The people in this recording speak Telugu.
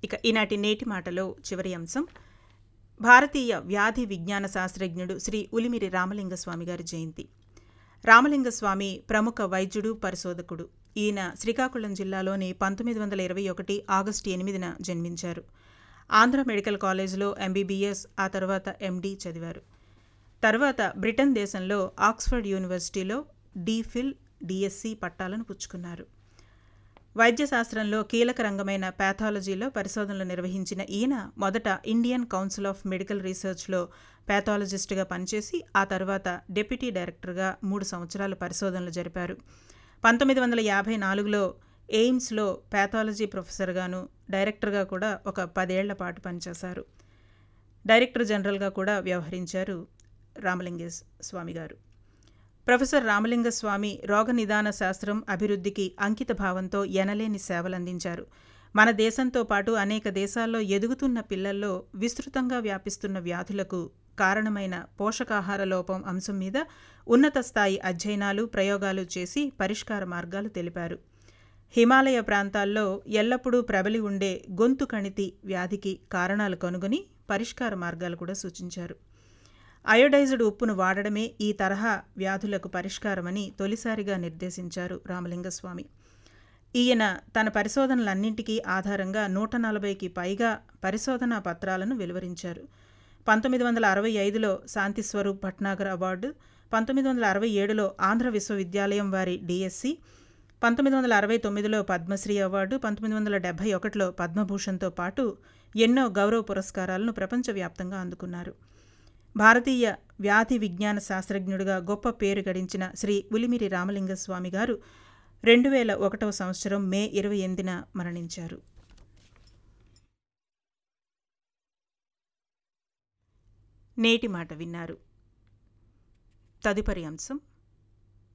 ఇక ఈనాటి నేటి మాటలో చివరి అంశం భారతీయ వ్యాధి విజ్ఞాన శాస్త్రజ్ఞుడు శ్రీ ఉలిమిరి రామలింగస్వామి గారి జయంతి రామలింగస్వామి ప్రముఖ వైద్యుడు పరిశోధకుడు ఈయన శ్రీకాకుళం జిల్లాలోని పంతొమ్మిది వందల ఇరవై ఒకటి ఆగస్టు ఎనిమిదిన జన్మించారు ఆంధ్ర మెడికల్ కాలేజ్లో ఎంబీబీఎస్ ఆ తర్వాత ఎండీ చదివారు తర్వాత బ్రిటన్ దేశంలో ఆక్స్ఫర్డ్ యూనివర్సిటీలో డీఫిల్ డిఎస్సి పట్టాలను పుచ్చుకున్నారు వైద్యశాస్త్రంలో కీలక రంగమైన ప్యాథాలజీలో పరిశోధనలు నిర్వహించిన ఈయన మొదట ఇండియన్ కౌన్సిల్ ఆఫ్ మెడికల్ రీసెర్చ్లో ప్యాథాలజిస్టుగా పనిచేసి ఆ తర్వాత డెప్యూటీ డైరెక్టర్గా మూడు సంవత్సరాలు పరిశోధనలు జరిపారు పంతొమ్మిది వందల యాభై నాలుగులో ఎయిమ్స్లో ప్యాథాలజీ ప్రొఫెసర్గాను డైరెక్టర్గా కూడా ఒక పదేళ్ల పాటు పనిచేశారు డైరెక్టర్ జనరల్గా కూడా వ్యవహరించారు రామలింగేశ్ స్వామి గారు ప్రొఫెసర్ రామలింగస్వామి రోగ నిదాన శాస్త్రం అభివృద్ధికి అంకిత భావంతో ఎనలేని సేవలందించారు మన దేశంతో పాటు అనేక దేశాల్లో ఎదుగుతున్న పిల్లల్లో విస్తృతంగా వ్యాపిస్తున్న వ్యాధులకు కారణమైన పోషకాహార లోపం అంశం మీద ఉన్నత స్థాయి అధ్యయనాలు ప్రయోగాలు చేసి పరిష్కార మార్గాలు తెలిపారు హిమాలయ ప్రాంతాల్లో ఎల్లప్పుడూ ప్రబలి ఉండే గొంతు కణితి వ్యాధికి కారణాలు కనుగొని పరిష్కార మార్గాలు కూడా సూచించారు అయోడైజ్డ్ ఉప్పును వాడడమే ఈ తరహా వ్యాధులకు పరిష్కారమని తొలిసారిగా నిర్దేశించారు రామలింగస్వామి ఈయన తన పరిశోధనలన్నింటికీ ఆధారంగా నూట నలభైకి పైగా పరిశోధనా పత్రాలను వెలువరించారు పంతొమ్మిది వందల అరవై ఐదులో శాంతిస్వరూప్ భట్నాగర్ అవార్డు పంతొమ్మిది వందల అరవై ఏడులో ఆంధ్ర విశ్వవిద్యాలయం వారి డిఎస్సి పంతొమ్మిది వందల అరవై తొమ్మిదిలో పద్మశ్రీ అవార్డు పంతొమ్మిది వందల డెబ్బై ఒకటిలో పద్మభూషణ్తో పాటు ఎన్నో గౌరవ పురస్కారాలను ప్రపంచవ్యాప్తంగా అందుకున్నారు భారతీయ వ్యాధి విజ్ఞాన శాస్త్రజ్ఞుడిగా గొప్ప పేరు గడించిన శ్రీ ఉలిమిరి రామలింగస్వామి గారు రెండు వేల ఒకటవ సంవత్సరం మే ఇరవై ఎనిమిదిన మరణించారు నేటి మాట విన్నారు తదుపరి అంశం